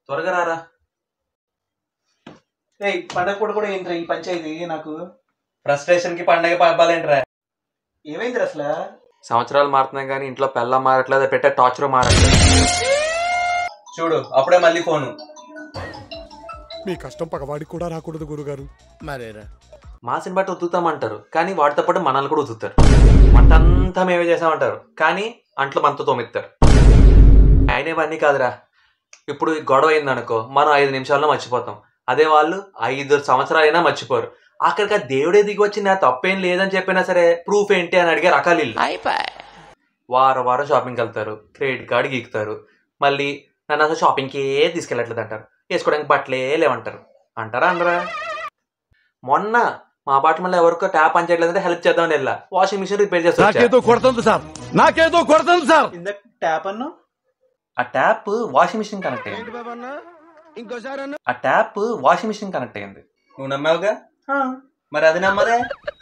త్వరగా రారా ఏయ్ పండగ పూట కూడా ఏంట్రా ఈ పంచాయతీ నాకు ఫ్రస్ట్రేషన్ కి పండగ పబ్బాలేంట్రా ఏమైంది అసలు సంవత్సరాలు మారుతున్నాయి కానీ ఇంట్లో పెళ్ళ మారట్లేదు పెట్టే టార్చర్ మారట్లేదు చూడు అప్పుడే మళ్ళీ ఫోను మీ కష్టం పగవాడికి కూడా రాకూడదు గురుగారు మరేరా మాసిని బట్టి ఉతుకుతామంటారు కానీ వాటితో పాటు మనల్ని కూడా ఉతుకుతారు వంట అంతా మేమే చేసామంటారు కానీ అంట్లు మనతో తోమిస్తారు ఆయన ఇవన్నీ కాదురా ఇప్పుడు ఈ గొడవ అయింది అనుకో మనం ఐదు నిమిషాల్లో మర్చిపోతాం అదే వాళ్ళు ఐదు సంవత్సరాలైనా మర్చిపోరు ఆఖరికి ఆ దేవుడే దిగి వచ్చి నా తప్పేం లేదని చెప్పినా సరే ప్రూఫ్ ఏంటి అని అడిగే రకాలు ఇల్లు వారం వారం షాపింగ్కి వెళ్తారు క్రెడిట్ కార్డు గీకుతారు మళ్ళీ నన్ను అసలు షాపింగ్కే తీసుకెళ్ళట్లేదు అంటారు వేసుకోవడానికి బట్టలే లేవంటారు అంటారా అందరా మొన్న మా అపార్ట్మెంట్లో ఎవరికో ట్యాప్ పని చేయట్లేదంటే హెల్ప్ చేద్దామని వెళ్ళా వాషింగ్ మిషన్ రిపేర్ చేస్తా నాకేదో కొడుతుంది సార్ నాకేదో కొడుతుంది సార్ ఇందాక ట్యాప్ అన్నా ఆ ట్యాప్ వాషింగ్ మిషన్ కనెక్ట్ అయ్యింది ఇంకోసారి అన్న ఆ ట్యాప్ వాషింగ్ మిషన్ కనెక్ట్ అయ్యింది నువ్వు నమ్మావుగా మరి అది నమ్మదే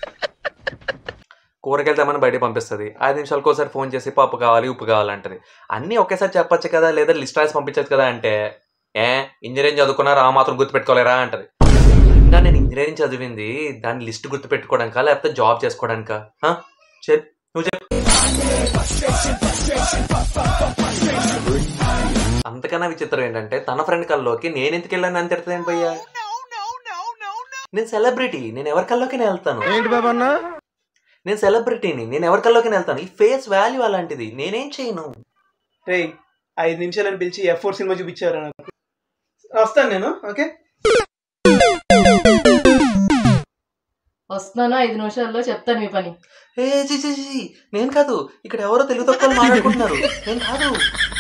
కూరగాయలు తెమ్మని బయట పంపిస్తుంది ఐదు నిమిషాలకు ఒకసారి ఫోన్ చేసి పప్పు కావాలి ఉప్పు కావాలంటది అన్నీ ఒకేసారి చెప్పొచ్చు కదా లేదా లిస్ట్ రాసి పంపించచ్చు కదా అంటే ఏ ఇంజనీరింగ్ చదువుకున్నారా ఆ మాత్రం గుర్తుపెట్టుకోలేరా అంటది ఇంకా నేను ఇంజనీరింగ్ చదివింది దాని లిస్ట్ గుర్తుపెట్టుకోవడానికా లేకపోతే జాబ్ చేసుకోవడానికా హ? చెప్ నువ్వు చెప్పు అంతకన్నా విచిత్రం ఏంటంటే తన ఫ్రెండ్ కల్లోకి నేను ఎందుకు వెళ్ళాను అని తిడతాను భయ్యా నేను సెలబ్రిటీ నేను ఎవరి కల్లోకి వెళ్తాను ఏంటి బాబా అన్న నేను సెలబ్రిటీని నేను ఎవరి కల్లోకి వెళ్తాను ఈ ఫేస్ వాల్యూ అలాంటిది నేనేం చేయను రే ఐదు నిమిషాలని పిలిచి ఎఫ్ ఫోర్ సినిమా చూపించారు నాకు వస్తాను నేను ఓకే వస్తున్నాను ఐదు నిమిషాల్లో చెప్తాను మీ పని ఏ జీ జీ జీ, నేను కాదు ఇక్కడ ఎవరో తెలుగు తక్కువ మాట్లాడుకుంటున్నారు నేను కాదు